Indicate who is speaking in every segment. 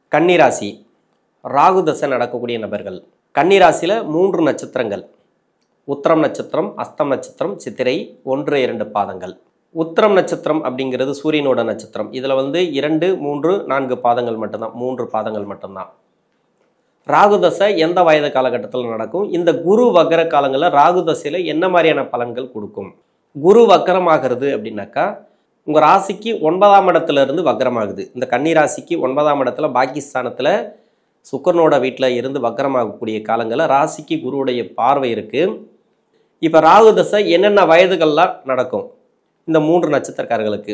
Speaker 1: கன்னிராசி ராகு தசை நடக்கக்கூடிய நபர்கள் கன்னிராசியில் மூன்று நட்சத்திரங்கள் உத்திரம் நட்சத்திரம் அஸ்தம் நட்சத்திரம் சித்திரை ஒன்று இரண்டு பாதங்கள் உத்திரம் நட்சத்திரம் அப்படிங்கிறது சூரியனோட நட்சத்திரம் இதில் வந்து இரண்டு மூன்று நான்கு பாதங்கள் மட்டும்தான் மூன்று பாதங்கள் மட்டும்தான் ராகு தசை எந்த வயது காலகட்டத்தில் நடக்கும் இந்த குரு வக்கர காலங்களில் ராகு தசையில் என்ன மாதிரியான பலன்கள் கொடுக்கும் குரு வக்கரமாகிறது அப்படின்னாக்கா உங்கள் ராசிக்கு ஒன்பதாம் இடத்துல இருந்து வக்கரமாகுது இந்த கன்னி ராசிக்கு ஒன்பதாம் இடத்துல பாகிஸ்தானத்தில் சுக்கரனோட வீட்டில் இருந்து வக்கரமாகக்கூடிய காலங்களில் ராசிக்கு குருவுடைய பார்வை இருக்குது இப்போ ராகு தசை என்னென்ன வயதுகள்லாம் நடக்கும் இந்த மூன்று நட்சத்திரக்காரர்களுக்கு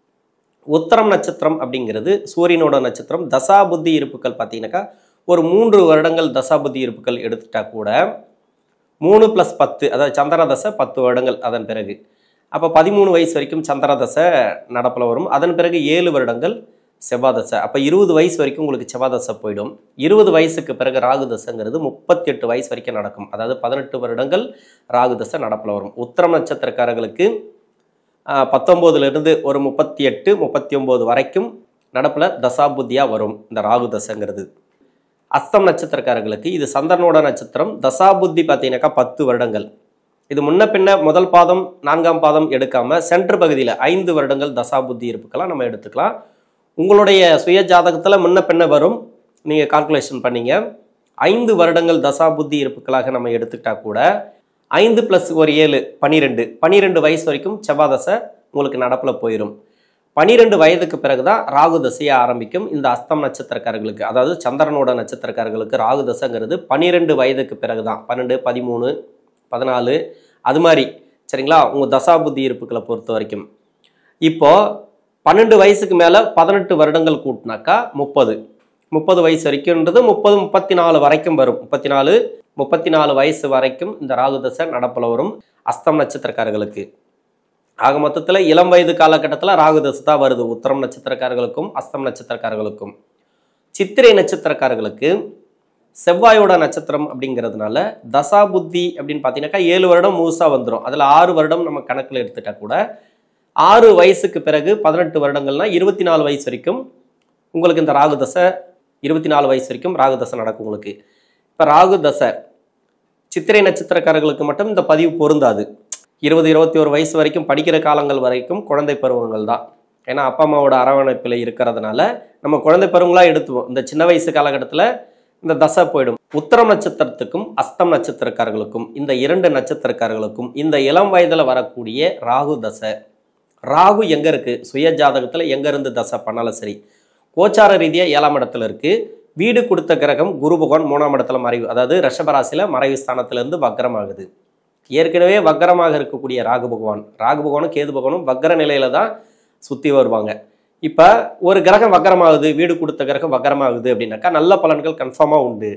Speaker 1: உத்தரம் நட்சத்திரம் அப்படிங்கிறது சூரியனோட நட்சத்திரம் தசா புத்தி இருப்புகள் பார்த்தீங்கன்னாக்கா ஒரு மூன்று வருடங்கள் தசா புத்தி இருப்புகள் எடுத்துட்டா கூட மூணு ப்ளஸ் பத்து அதாவது சந்திர தசை பத்து வருடங்கள் அதன் பிறகு அப்போ பதிமூணு வயசு வரைக்கும் சந்திர தசை நடப்பில் வரும் அதன் பிறகு ஏழு வருடங்கள் செவ்வாய் தசை அப்போ இருபது வயசு வரைக்கும் உங்களுக்கு செவ்வாய் தசை போயிடும் இருபது வயசுக்கு பிறகு ராகு தசைங்கிறது முப்பத்தி எட்டு வயசு வரைக்கும் நடக்கும் அதாவது பதினெட்டு வருடங்கள் ராகு தசை நடப்பில் வரும் உத்திரம் நட்சத்திரக்காரர்களுக்கு ஆஹ், பத்தொம்போதுலேருந்து ஒரு முப்பத்தி எட்டு முப்பத்தி ஒம்பது வரைக்கும் நடப்பில் தசாபுத்தியாக வரும் இந்த ராகு தசைங்கிறது அஸ்தம் நட்சத்திரக்காரர்களுக்கு இது சந்திரனோட நட்சத்திரம் தசாபுத்தி பார்த்தீங்கன்னாக்கா பத்து வருடங்கள் இது முன்ன பின்ன முதல் பாதம் நான்காம் பாதம் எடுக்காம சென்டர் பகுதியில் ஐந்து வருடங்கள் தசாபுத்தி இருப்புக்கெல்லாம் நம்ம எடுத்துக்கலாம் உங்களுடைய சுய ஜாதகத்தில் முன்ன பின்ன வரும் நீங்கள் கால்குலேஷன் பண்ணீங்க ஐந்து வருடங்கள் தசாபுத்தி இருப்புக்களாக நம்ம எடுத்துக்கிட்டா கூட ஐந்து ப்ளஸ் ஒரு ஏழு பன்னிரெண்டு பன்னிரெண்டு வயசு வரைக்கும் செவ்வாய் தசை உங்களுக்கு நடப்பில் போயிடும் பன்னிரெண்டு வயதுக்கு பிறகு தான் ராகு தசையை ஆரம்பிக்கும் இந்த அஸ்தம் நட்சத்திரக்காரர்களுக்கு அதாவது சந்திரனோட நட்சத்திரக்காரர்களுக்கு ராகு தசைங்கிறது பன்னிரெண்டு வயதுக்கு பிறகு தான் பன்னெண்டு பதிமூணு பதினாலு அது மாதிரி சரிங்களா உங்கள் தசாபுத்தி இருப்புகளை பொறுத்த வரைக்கும் இப்போ பன்னெண்டு வயசுக்கு மேலே பதினெட்டு வருடங்கள் கூட்டினாக்கா முப்பது முப்பது வயசு வரைக்கும்ன்றது முப்பது முப்பத்தி நாலு வரைக்கும் வரும் முப்பத்தி நாலு முப்பத்தி நாலு வயசு வரைக்கும் இந்த ராகு தசை நடப்பில் வரும் அஸ்தம் நட்சத்திரக்காரர்களுக்கு ஆக மொத்தத்தில் இளம் வயது காலகட்டத்தில் ராகு தசை தான் வருது உத்தரம் நட்சத்திரக்காரர்களுக்கும் அஸ்தம் நட்சத்திரக்காரர்களுக்கும் சித்திரை நட்சத்திரக்காரர்களுக்கு செவ்வாயோட நட்சத்திரம் அப்படிங்கிறதுனால தசா புத்தி அப்படின்னு பார்த்தீங்கன்னாக்கா ஏழு வருடம் முழுசாக வந்துடும் அதில் ஆறு வருடம் நம்ம கணக்கில் எடுத்துட்டா கூட ஆறு வயசுக்கு பிறகு பதினெட்டு வருடங்கள்னா இருபத்தி நாலு வயசு வரைக்கும் உங்களுக்கு இந்த ராகு தசை இருபத்தி நாலு வயசு வரைக்கும் ராகு தசை நடக்கும் உங்களுக்கு இப்போ ராகு தசை சித்திரை நட்சத்திரக்காரர்களுக்கு மட்டும் இந்த பதிவு பொருந்தாது இருபது இருபத்தி ஒரு வயசு வரைக்கும் படிக்கிற காலங்கள் வரைக்கும் குழந்தை பருவங்கள் தான் ஏன்னா அப்பா அம்மாவோட அரவணைப்பில் இருக்கிறதுனால நம்ம குழந்தை பருவங்களாக எடுத்துவோம் இந்த சின்ன வயசு காலகட்டத்தில் இந்த தசை போயிடும் உத்தரம் நட்சத்திரத்துக்கும் அஸ்தம் நட்சத்திரக்காரர்களுக்கும் இந்த இரண்டு நட்சத்திரக்காரர்களுக்கும் இந்த இளம் வயதில் வரக்கூடிய ராகு தசை ராகு எங்கே இருக்குது சுய ஜாதகத்தில் எங்கேருந்து தசை பண்ணாலும் சரி கோச்சார ரீதியாக ஏழாம் இடத்துல இருக்குது வீடு கொடுத்த கிரகம் குரு பகவான் மூணாம் இடத்துல மறைவு அதாவது ரிஷபராசியில் மறைவு ஸ்தானத்திலேருந்து வக்ரமாகுது ஏற்கனவே வக்ரமாக இருக்கக்கூடிய ராகு பகவான் ராகு பகவானும் கேது பகவானும் வக்ர நிலையில தான் சுற்றி வருவாங்க இப்போ ஒரு கிரகம் வக்ரமாகுது வீடு கொடுத்த கிரகம் வக்ரமாகுது அப்படின்னாக்கா நல்ல பலன்கள் கன்ஃபார்மாக உண்டு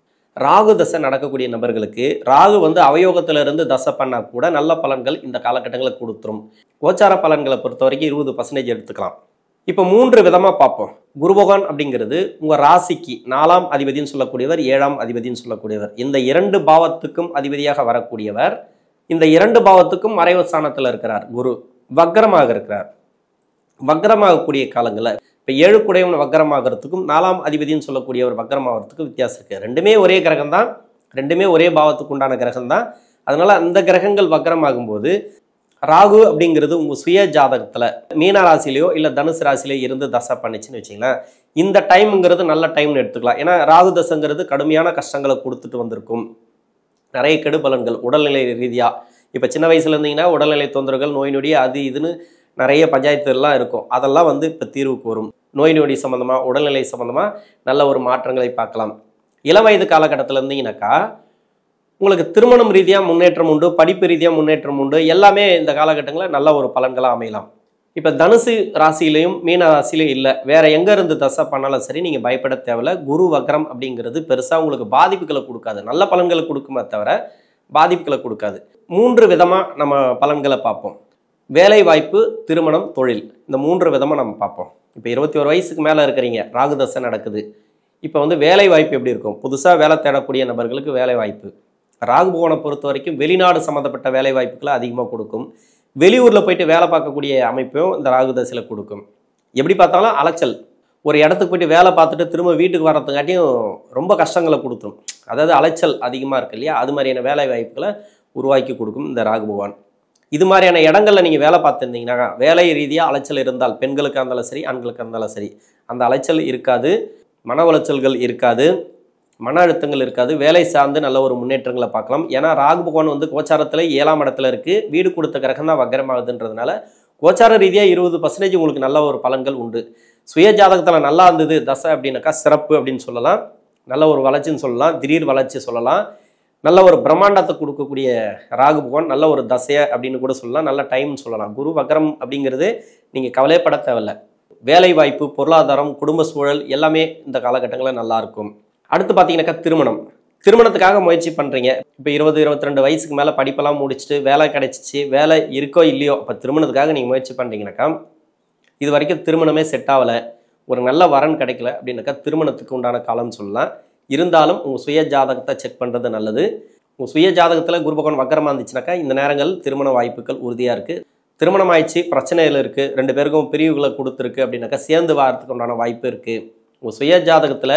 Speaker 1: ராகு தசை நடக்கக்கூடிய நபர்களுக்கு ராகு வந்து அவயோகத்துல இருந்து தசை பண்ணா கூட நல்ல பலன்கள் இந்த காலகட்டங்களில் கொடுத்துரும் கோச்சார பலன்களை பொறுத்த வரைக்கும் இருபது பர்சன்டேஜ் எடுத்துக்கலாம் இப்போ மூன்று விதமாக பார்ப்போம் குரு பகவான் அப்படிங்கிறது உங்கள் ராசிக்கு நாலாம் அதிபதின்னு சொல்லக்கூடியவர் ஏழாம் அதிபதின்னு சொல்லக்கூடியவர் இந்த இரண்டு பாவத்துக்கும் அதிபதியாக வரக்கூடியவர் இந்த இரண்டு பாவத்துக்கும் மறைவு ஸ்தானத்தில் இருக்கிறார் குரு வக்ரமாக இருக்கிறார் வக்ரமாகக்கூடிய காலங்களில் இப்போ ஏழு குடையவன் வக்ரமாகறதுக்கும் நாலாம் அதிபதின்னு சொல்லக்கூடியவர் வக்ரமாகறதுக்கும் வித்தியாசம் இருக்குது ரெண்டுமே ஒரே கிரகம் தான் ரெண்டுமே ஒரே பாவத்துக்கு உண்டான கிரகம் தான் அதனால அந்த கிரகங்கள் வக்ரமாகும்போது ராகு அப்படிங்கிறது உங்கள் சுய ஜாதகத்தில் மீன ராசிலையோ இல்லை தனுசு ராசிலையோ இருந்து தசை பண்ணிச்சுன்னு வச்சிங்களேன் இந்த டைம்ங்கிறது நல்ல டைம்னு எடுத்துக்கலாம் ஏன்னா ராகு தசைங்கிறது கடுமையான கஷ்டங்களை கொடுத்துட்டு வந்திருக்கும் நிறைய கெடு பலன்கள் உடல்நிலை ரீதியாக இப்போ சின்ன வயசுல இருந்தீங்கன்னா உடல்நிலை தொந்தரவுகள் நோய் நொடி அது இதுன்னு நிறைய பஞ்சாயத்து எல்லாம் இருக்கும் அதெல்லாம் வந்து இப்போ தீர்வுக்கு வரும் நோய் நொடி சம்மந்தமாக உடல்நிலை சம்மந்தமாக நல்ல ஒரு மாற்றங்களை பார்க்கலாம் இளம் வயது காலகட்டத்தில் இருந்தீங்கன்னாக்கா உங்களுக்கு திருமணம் ரீதியாக முன்னேற்றம் உண்டு படிப்பு ரீதியாக முன்னேற்றம் உண்டு எல்லாமே இந்த காலகட்டங்களில் நல்ல ஒரு பலன்களாக அமையலாம் இப்போ தனுசு ராசியிலையும் மீன ராசிலையும் இல்லை வேற எங்க இருந்து தசை பண்ணாலும் சரி நீங்கள் பயப்பட தேவையில்ல குரு வக்ரம் அப்படிங்கிறது பெருசாக உங்களுக்கு பாதிப்புகளை கொடுக்காது நல்ல பலன்களை கொடுக்குமே தவிர பாதிப்புகளை கொடுக்காது மூன்று விதமாக நம்ம பலன்களை பார்ப்போம் வேலை வாய்ப்பு திருமணம் தொழில் இந்த மூன்று விதமாக நம்ம பார்ப்போம் இப்போ இருபத்தி ஒரு வயசுக்கு மேலே இருக்கிறீங்க ராகு தசை நடக்குது இப்போ வந்து வேலை வாய்ப்பு எப்படி இருக்கும் புதுசாக வேலை தேடக்கூடிய நபர்களுக்கு வேலை வாய்ப்பு ராகு பகவானை பொறுத்த வரைக்கும் வெளிநாடு சம்மந்தப்பட்ட வேலை வாய்ப்புகளை அதிகமாக கொடுக்கும் வெளியூரில் போயிட்டு வேலை பார்க்கக்கூடிய அமைப்பையும் இந்த ராகு தசையில் கொடுக்கும் எப்படி பார்த்தாலும் அலைச்சல் ஒரு இடத்துக்கு போயிட்டு வேலை பார்த்துட்டு திரும்ப வீட்டுக்கு வர்றதுக்காட்டியும் ரொம்ப கஷ்டங்களை கொடுத்துரும் அதாவது அலைச்சல் அதிகமாக இருக்கு இல்லையா அது மாதிரியான வேலை வாய்ப்புகளை உருவாக்கி கொடுக்கும் இந்த ராகு பகவான் இது மாதிரியான இடங்கள்ல நீங்கள் வேலை பார்த்துருந்தீங்கன்னா வேலை ரீதியாக அலைச்சல் இருந்தால் பெண்களுக்கு இருந்தாலும் சரி ஆண்களுக்கு இருந்தாலும் சரி அந்த அலைச்சல் இருக்காது மன உளைச்சல்கள் இருக்காது மன அழுத்தங்கள் இருக்காது வேலை சார்ந்து நல்ல ஒரு முன்னேற்றங்களை பார்க்கலாம் ஏன்னா ராகு பகவான் வந்து கோச்சாரத்தில் ஏழாம் இடத்துல இருக்குது வீடு கொடுத்த கிரகம் தான் வக்கரமாகுதுன்றதுனால கோச்சார ரீதியாக இருபது பர்சன்டேஜ் உங்களுக்கு நல்ல ஒரு பலன்கள் உண்டு சுய ஜாதகத்தில் நல்லா இருந்தது தசை அப்படின்னாக்கா சிறப்பு அப்படின்னு சொல்லலாம் நல்ல ஒரு வளர்ச்சின்னு சொல்லலாம் திடீர் வளர்ச்சி சொல்லலாம் நல்ல ஒரு பிரம்மாண்டத்தை கொடுக்கக்கூடிய ராகு பகவான் நல்ல ஒரு தசையை அப்படின்னு கூட சொல்லலாம் நல்ல டைம்னு சொல்லலாம் குரு வக்கரம் அப்படிங்கிறது நீங்கள் கவலைப்பட தேவையில்ல வேலை வாய்ப்பு பொருளாதாரம் குடும்ப சூழல் எல்லாமே இந்த காலகட்டங்களில் நல்லா இருக்கும் அடுத்து பார்த்தீங்கன்னாக்கா திருமணம் திருமணத்துக்காக முயற்சி பண்ணுறீங்க இப்போ இருபது இருபத்தி ரெண்டு வயசுக்கு மேலே படிப்பெல்லாம் முடிச்சுட்டு வேலை கிடைச்சிச்சு வேலை இருக்கோ இல்லையோ அப்போ திருமணத்துக்காக நீங்கள் முயற்சி பண்ணுறீங்கனாக்கா இது வரைக்கும் திருமணமே செட் ஆகலை ஒரு நல்ல வரன் கிடைக்கல அப்படின்னாக்கா திருமணத்துக்கு உண்டான காலம்னு சொல்லலாம் இருந்தாலும் உங்கள் சுய ஜாதகத்தை செக் பண்ணுறது நல்லது உங்கள் சுய ஜாதகத்தில் குரு பகவான் வக்கரமாக இருந்துச்சுனாக்கா இந்த நேரங்கள் திருமண வாய்ப்புகள் உறுதியாக இருக்குது திருமணம் ஆயிடுச்சு பிரச்சனைகள் இருக்குது ரெண்டு பேருக்கும் பிரிவுகளை கொடுத்துருக்கு அப்படின்னாக்கா சேர்ந்து வாரத்துக்கு உண்டான வாய்ப்பு இருக்குது உங்கள் சுய ஜாதகத்தில்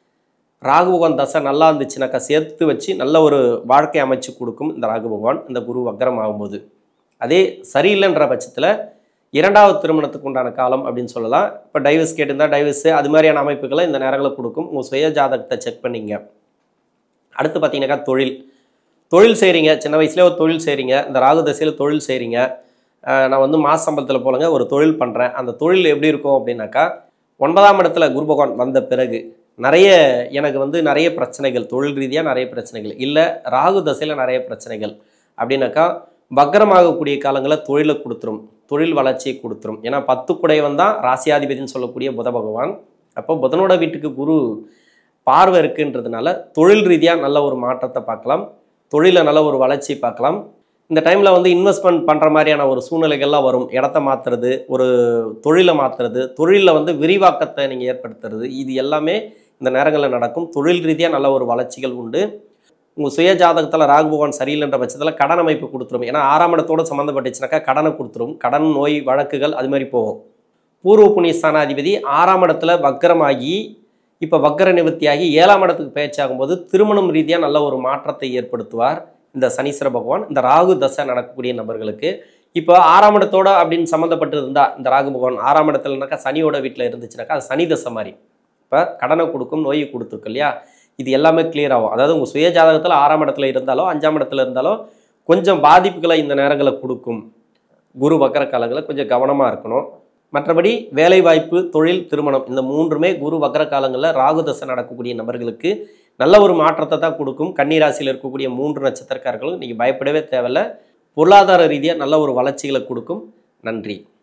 Speaker 1: ராகு பகவான் தசை நல்லா இருந்துச்சுனாக்கா சேர்த்து வச்சு நல்ல ஒரு வாழ்க்கை அமைச்சு கொடுக்கும் இந்த ராகு பகவான் இந்த குரு வக்கரம் ஆகும்போது அதே சரியில்லைன்ற பட்சத்தில் இரண்டாவது திருமணத்துக்கு உண்டான காலம் அப்படின்னு சொல்லலாம் இப்போ டைவர்ஸ் கேட்டிருந்தா டைவர்ஸு அது மாதிரியான அமைப்புகளை இந்த நேரங்களில் கொடுக்கும் உங்கள் சுய ஜாதகத்தை செக் பண்ணிங்க அடுத்து பார்த்தீங்கன்னாக்கா தொழில் தொழில் செய்கிறீங்க சின்ன வயசுலேயே ஒரு தொழில் செய்கிறீங்க இந்த ராகு தசையில் தொழில் செய்கிறீங்க அஹ் நான் வந்து மாச சம்பளத்தில் போலங்க ஒரு தொழில் பண்ணுறேன் அந்த தொழில் எப்படி இருக்கும் அப்படின்னாக்கா ஒன்பதாம் இடத்துல குரு பகவான் வந்த பிறகு நிறைய எனக்கு வந்து நிறைய பிரச்சனைகள் தொழில் ரீதியாக நிறைய பிரச்சனைகள் இல்லை ராகு தசையில் நிறைய பிரச்சனைகள் அப்படின்னாக்கா வக்கரமாகக்கூடிய காலங்களில் தொழிலை கொடுத்துரும் தொழில் வளர்ச்சியை கொடுத்துரும் ஏன்னா பத்து குடையவன் தான் ராசியாதிபதினு சொல்லக்கூடிய புத பகவான் அப்போ புதனோட வீட்டுக்கு குரு பார்வை இருக்குன்றதுனால தொழில் ரீதியாக நல்ல ஒரு மாற்றத்தை பார்க்கலாம் தொழிலில் நல்ல ஒரு வளர்ச்சி பார்க்கலாம் இந்த டைமில் வந்து இன்வெஸ்ட்மெண்ட் பண்ணுற மாதிரியான ஒரு சூழ்நிலைகள்லாம் வரும் இடத்த மாற்றுறது ஒரு தொழிலை மாற்றுறது தொழிலில் வந்து விரிவாக்கத்தை நீங்கள் ஏற்படுத்துறது இது எல்லாமே இந்த நேரங்களில் நடக்கும் தொழில் ரீதியாக நல்ல ஒரு வளர்ச்சிகள் உண்டு உங்கள் சுய ஜாதகத்தில் ராகு பகவான் சரியில்லைன்ற பட்சத்தில் கடன் அமைப்பு கொடுத்துரும் ஏன்னா ஆறாம் இடத்தோடு சம்மந்தப்பட்டுச்சுனாக்கா கடனை கொடுத்துரும் கடன் நோய் வழக்குகள் அது மாதிரி போகும் பூர்வ புண்ணிய ஸ்தானாதிபதி ஆறாம் இடத்துல வக்கரமாகி இப்போ வக்கர நிவர்த்தியாகி ஏழாம் இடத்துக்கு பயிற்சியாகும்போது திருமணம் ரீதியாக நல்ல ஒரு மாற்றத்தை ஏற்படுத்துவார் இந்த சனீஸ்வர பகவான் இந்த ராகு தசை நடக்கக்கூடிய நபர்களுக்கு இப்போ ஆறாம் இடத்தோட அப்படின்னு சம்மந்தப்பட்டு இருந்தா இந்த ராகு பகவான் ஆறாம் இடத்துலனாக்கா சனியோட வீட்டில் இருந்துச்சுனாக்கா அது சனி தசை மாதிரி இப்போ கடனை கொடுக்கும் நோயை கொடுத்துருக்கு இல்லையா இது எல்லாமே கிளியர் ஆகும் அதாவது உங்கள் சுய ஜாதகத்தில் ஆறாம் இடத்துல இருந்தாலோ அஞ்சாம் இடத்துல இருந்தாலோ கொஞ்சம் பாதிப்புகளை இந்த நேரங்களை கொடுக்கும் குரு வக்கர காலங்களில் கொஞ்சம் கவனமாக இருக்கணும் மற்றபடி வேலைவாய்ப்பு தொழில் திருமணம் இந்த மூன்றுமே குரு வக்கர காலங்களில் ராகு தசை நடக்கக்கூடிய நபர்களுக்கு நல்ல ஒரு மாற்றத்தை தான் கொடுக்கும் கன்னிராசியில் இருக்கக்கூடிய மூன்று நட்சத்திரக்காரர்களும் நீங்கள் பயப்படவே தேவையில்ல பொருளாதார ரீதியாக நல்ல ஒரு வளர்ச்சிகளை கொடுக்கும் நன்றி